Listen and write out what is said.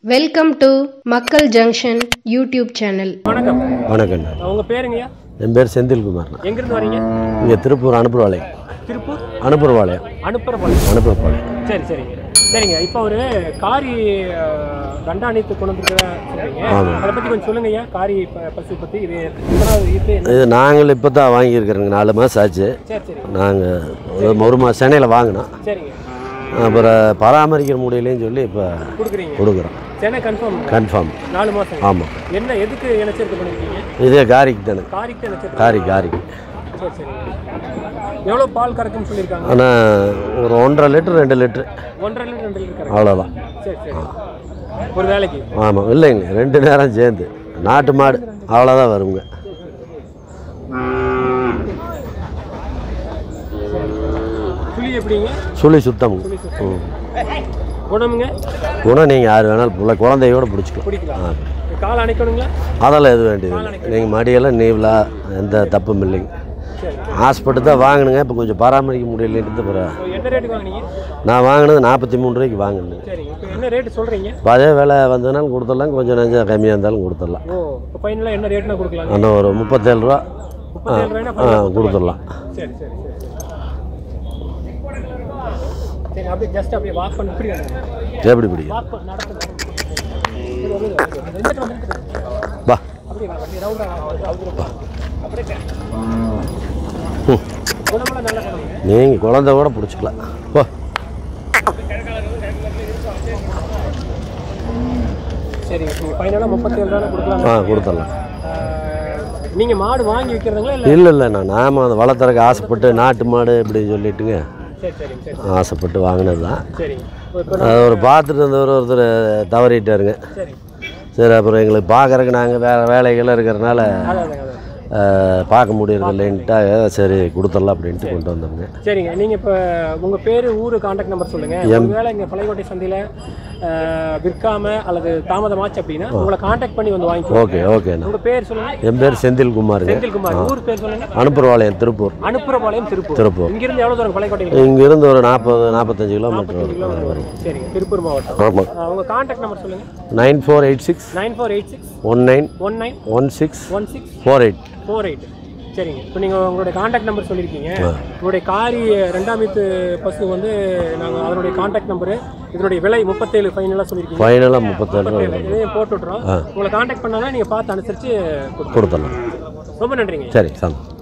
Welcome to மக்கள் junction YouTube channel வணக்கம் வணக்கண்ணா உங்க பேருங்கய்யா என் பேர் செந்தில்குமார்ண்ணா எங்கிருந்து வரீங்க இங்கே திருப்பூர் அனுப்புறவாளையம் திருப்பூர் அனுப்புறவாளையம் அனுப்புறபாளையம் அனுப்புறப்பாளையம் சரி சரிங்க சரிங்க இப்போ ஒரு காரி அஹ், கண்டாணித்து கொண்டு வந்துருக்க சொல்றீங்க அதை பத்தி கொஞ்சம் சொல்லுங்க ஐயா காரி ப- பசு பத்தி இது எத்தனாவது இது என்ன? இது நாங்கள் இப்போ தான் வாங்கியிருக்கிறோங்க நாலு மாதம் ஆச்சு சரி சரி நாங்கள் ஒரு மாதம் சென்னையில் வாங்கினோம் சரிங்க அப்புறம் பராமரிக்கிற முடியலைன்னு சொல்லி இப்போ கொடுக்குறீங்க கொடுக்குறோம் சென்னை கன்ஃபார்ம் கன்ஃபார்ம் நாலு மாசம் ஆமாம் என்ன எதுக்கு இணைச்சிருக்கு பண்ணிருக்கீங்க இதே காரிக்கு தானே காரிக்கு இணைச்சிருக்கு காரி காரிக்கு சரி சரி எவ்வளோ பால் கறக்குன்னு சொல்லியிருக்காங்க ஆனால் ஒரு ஒன்றரை லிட்டர் ரெண்டு லிட்ரு ஒன்றரை லிட்டர் ரெண்டு லிட்டர் கறக்கு அவ்வளோதான் சரி சரி ஒரு வேலைக்கு ஆமாம் இல்லைங்க ரெண்டு நேரம் சேர்ந்து நாட்டு மாடு அவ்வளோதான் வருங்க புளி எப்படிங்க சுழி சுத்தமுங்க ம் குணமுங்க குணம் நீங்கள் யார் வேணாலும் பிள்ளை குழந்தையோட பிடிச்சிக்கலாம் பிடிக்கலாம் ஆ கால் அணைக்கணுங்களா அதெல்லாம் எதுவும் வேண்டியது இல்லை நீங்கள் மடியெல்லாம் நீவலா எந்த தப்பும் இல்லைங்க சரி ஹாஸ்பிட்டல் தான் வாங்கினுங்க இப்போ கொஞ்சம் பராமரிக்க முடியலன்றது அப்புறம் இப்போ என்ன ரேட்டுக்கு வாங்குனீங்க நான் வாங்கினது நாற்பத்தி மூணு ரூபாய்க்கு வாங்கினேன் சரிங்க இப்போ என்ன ரேட்டு சொல்கிறீங்க இப்போ அதே வேலை வந்ததுனாலும் கொடுத்துடலாம் கொஞ்சம் நஞ்சம் கம்மியாக இருந்தாலும் கொடுத்துடலாம் ஓ இப்போ ஃபைனலாக என்ன ரேட்னா கொடுக்கலாம் ஆனால் ஒரு முப்பத்தேழு ரூபா ஆ முப்பத்தேழு ரூபாய்னா ஆ கொடுத்துடலாம் சரி சரி சரி சரி அப்படியே ஜஸ்ட் அப்படியே வாக் பண்ணி இப்படி எப்படி பிடிக்கும் வாக் பண்ணி நடந்து நடந்து. இது வந்து இந்த இடத்துல வந்து பா அப்படியே வா, அப்படியே ரவுண்டாக அப்படியே ம் குணமெல்லாம் நல்ல குணமுங்க நீங்கள் குழந்தை கூட பிடிச்சிக்கலாம் போ சரிங்க நீங்கள் ஃபைனலாக முப்பத்தேழு ரூபா கொடுக்கலாம் ஆ கொடுத்துடலாம் நீங்கள் மாடு வாங்கி விற்கிறதுங்களா இல்லை இல்லை இல்லை நான் நாம அதை வளர்த்துறக்கு ஆசைப்பட்டு நாட்டு மாடு இப்படி சொல்லிட்டுங்க சரி சரிங்க சரி ஆசைப்பட்டு வாங்கினது தான் சரிங்க இப்போ அது ஒரு பார்த்துட்டு இருந்தவர் ஒருத்தர் தவறிட்டாருங்க சரி சரி அப்புறம் எங்களுக்கு பார்க்குறக்கு நாங்கள் வேறு வேலைகள் இருக்கிறனால அதான் அதான் அதான் அஹ், பார்க்க முடியறது இல்லைன்ட்டா சரி கொடுத்துடலாம் அப்படின்ட்டு கொண்டு வந்தோங்க சரிங்க நீங்கள் இப்போ உங்கள் பேர் ஊர் காண்டாக்ட் நம்பர் சொல்லுங்கள் ஒருவேளை இங்கே பழையக்கோட்டை சந்தையில் விற்காம அல்லது தாமதமாச்சு அப்படின்னா உங்களை காண்டாக்ட் பண்ணி வந்து வாங்கிக்கோ ஓகே ஓகேண்ணா உங்கள் பேர் சொல்லுங்கள் என் பேர் செந்தில்குமாருங்க செந்தில்குமார் ஊர் பேர் சொல்லுங்கள் அனுப்புறவாளையம் திருப்பூர் அனுப்புறபாளையம் திருப்பூர் திருப்பூர் இங்கிருந்து எவ்வளோ தூரம் பழையக்கோட்டையில் இங்கிருந்து ஒரு நாற்பது நாற்பத்தஞ்சு கிலோமீட்டர் கிலோமீட்டர் வரும் சரிங்க திருப்பூர் மாவட்டம் ஆமாம் ஆ, உங்கள் காண்டாக்ட் நம்பர் சொல்லுங்கள் nine four eight six nine four eight six one nine one nine one six one six four eight four eight சரிங்க இப்போ நீங்கள் உங்களுடைய காண்டாக்ட் நம்பர் சொல்லியிருக்கீங்க உங்களுடைய காரி ரெண்டாம் மீத்து பசு வந்து நாங்கள் அதனுடைய காண்டாக்ட் நம்பரு இதனுடைய விலை முப்பத்தேழு ஃபைனலாக சொல்லியிருக்கீங்க ஃபைனலாக முப்பத்தேழு ரூபா இதையும் போட்டு விட்றோம் உங்களை காண்டாக்ட் பண்ணாலும் நீங்கள் பார்த்து அனுசரித்து கொடுத்துருவோம் கொடுத்துடலாம் ரொம்ப நன்றிங்க சரி சாமி